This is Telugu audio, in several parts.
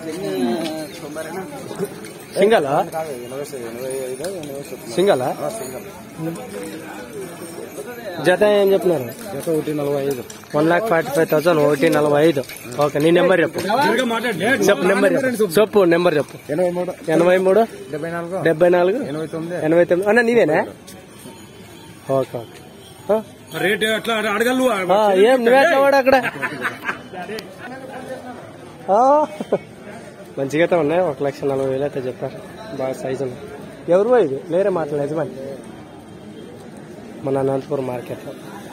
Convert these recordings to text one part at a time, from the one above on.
సింగలా ఎనభై ఎనభై ఐదు ఎనభై చెప్తున్నా సింగలా సింగల్ జత ఏం చెప్పినారు జత ఒకటి నలభై ఐదు one lakh forty five thousand ఒకటి నలభై ఐదు ఓకే నీ నెంబర్ చెప్పు చెప్పు నెంబర్ చెప్పు చెప్పు నెంబర్ చెప్పు ఎనభై మూడు ఎనభై మూడు డెబ్బై నాలుగు డెబ్బై నాలుగు ఎనభై తొమ్మిది ఎనభై తొమ్మిది అన్న నీవేనా ఓకే ఓకే ఆ? రేట్ ఎట్లా అడగలు ఆ, ఏం నువ్వే వాడు అక్కడ ఆ, మంచిగా అయితే ఉన్నాయి ఒక లక్ష నలభై వేలు అయితే చెప్పారు బాగా సైజు ఉన్నాయి ఎవరు ఇది లేరే మాట్లాడే యజమాని మన అనంతపురం మార్కెట్లో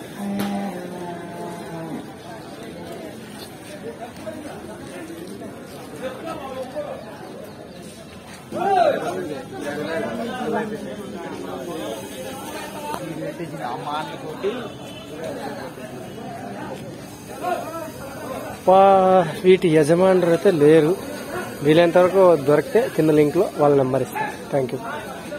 వా, వీటి యజమానులు అయితే లేరు వీలైనంత వరకు దొరికితే కింద లింక్ లో వాళ్ళ నెంబర్ ఇస్తాను థ్యాంక్ యూ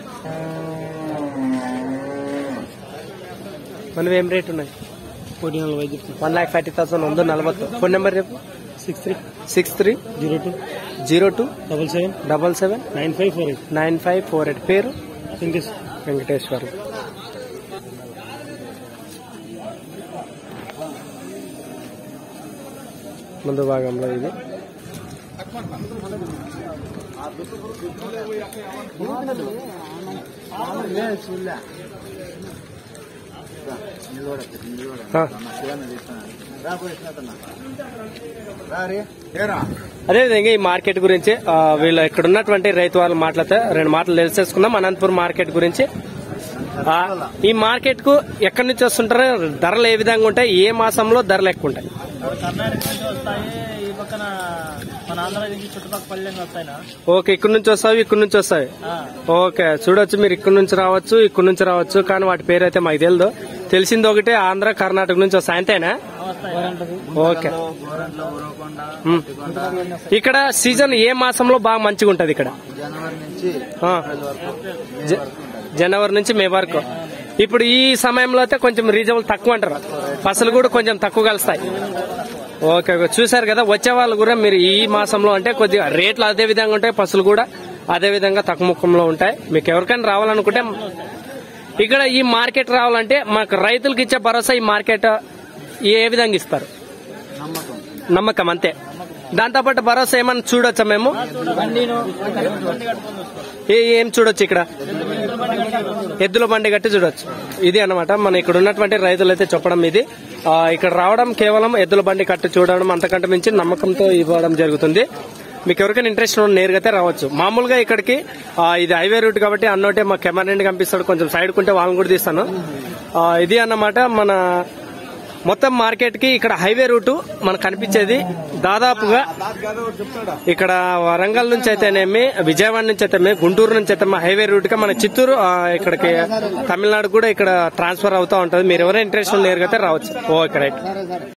మనవి ఏం రేట్ ఉన్నాయి ఒకటి నలభై వన్ ల్యాక్ ఫార్టీ థౌసండ్ ಒಂದು ನಲವತ್ತು ಫೋನ್ ನಂಬರ್ చెప్పు six three six three zero two zero two double seven double seven nine five four eight nine five four eight పేరు వెంకటేష్ వెంకటేశ్వర్ ముందు భాగంలో ఇది ఆ. అదేవిధంగా ఈ మార్కెట్ గురించి ఆ, వీళ్ళు ఇక్కడ ఉన్నటువంటి రైతు వాళ్ళు మాట్లాడితే రెండు మాటలు తెలిసేసుకుందాం అనంతపురం మార్కెట్ గురించి ఆ, ఈ మార్కెట్ కు ఎక్కడి నుంచి వస్తుంటారో ధరలు ఏ విధంగా ఉంటాయి ఏ మాసంలో ధరలు ఎక్కువ ఉంటాయి కర్ణాటక నుంచి వస్తాయి ఈ పక్కన మన ఆంధ్ర నుంచి చుట్టుపక్కల పల్లె వస్తాయినా ఓకే ఇక్కడ నుంచి వస్తాయి ఇక్కడ నుంచి వస్తాయి ఓకే చూడొచ్చు మీరు ఇక్కడ నుంచి రావచ్చు ఇక్కడ నుంచి రావచ్చు కానీ వాటి పేరు అయితే మాకు తెలియదు తెలిసింది ఒకటే ఆంధ్ర కర్ణాటక నుంచి వస్తాయి అంతేనా ఓకే ఉమ్. ఇక్కడ సీజన్ ఏ మాసంలో బాగా మంచిగా ఉంటది ఇక్కడ జనవరి నుంచి ఆ. జ- జనవరి నుంచి మే వరకు ఇప్పుడు ఈ సమయంలో అయితే కొంచెం రీజనబుల్ తక్కువ అంటారు పసలు కూడా కొంచెం తక్కువ కలుస్తాయి ఓకే ఓకే చూసారు కదా వచ్చే వాళ్ళు కూడా మీరు ఈ మాసంలో అంటే కొద్దిగా రేట్లు అదే విధంగా ఉంటాయి పసులు కూడా అదే విధంగా తక్కువ ముఖంలో ఉంటాయి మీకు ఎవరికైనా రావాలనుకుంటే ఇక్కడ ఈ మార్కెట్ రావాలంటే మాకు రైతులకు ఇచ్చే భరోసా ఈ మార్కెట్ ఏ విధంగా ఇస్తారు నమ్మకం అంతే దాంతోపాటు భరోసా ఏమన్నా చూడొచ్చా మేము ఏ- ఏం చూడొచ్చు ఇక్కడ ఎద్దుల బండి కట్టి చూడొచ్చు ఇది అన్నమాట మన ఇక్కడ ఉన్నటువంటి రైతులు అయితే చెప్పడం ఇది ఆ, ఇక్కడ రావడం కేవలం ఎద్దుల బండి కట్టి చూడడం అంతకంటే మించి నమ్మకంతో ఇవ్వడం జరుగుతుంది మీకు ఎవరికైనా ఇంట్రెస్ట్ ఉన్న నేరుగా అయితే రావచ్చు మామూలుగా ఇక్కడికి ఆ, ఇది హైవే రూట్ కాబట్టి అన్నోటే మా కెమెరా నుండి కనిపిస్తాడు కొంచెం సైడ్ కుంటే వాళ్ళని కూడా తీస్తాను ఆ, ఇది అన్నమాట మన మొత్తం మార్కెట్ కి ఇక్కడ హైవే రూటు మనకు కనిపించేది దాదాపుగా ఇక్కడ వరంగల్ నుంచి అయితేనేమి విజయవాడ నుంచి అయితేనేమి గుంటూరు నుంచి అయితే హైవే రూట్ గా మన చిత్తూరు ఆ, ఇక్కడికి తమిళనాడు కూడా ఇక్కడ ట్రాన్స్ఫర్ అవుతా ఉంటది మీరు ఎవరైనా ఇంట్రెస్ట్ ఉన్న నేరుగా అయితే రావచ్చు ఓకే రైట్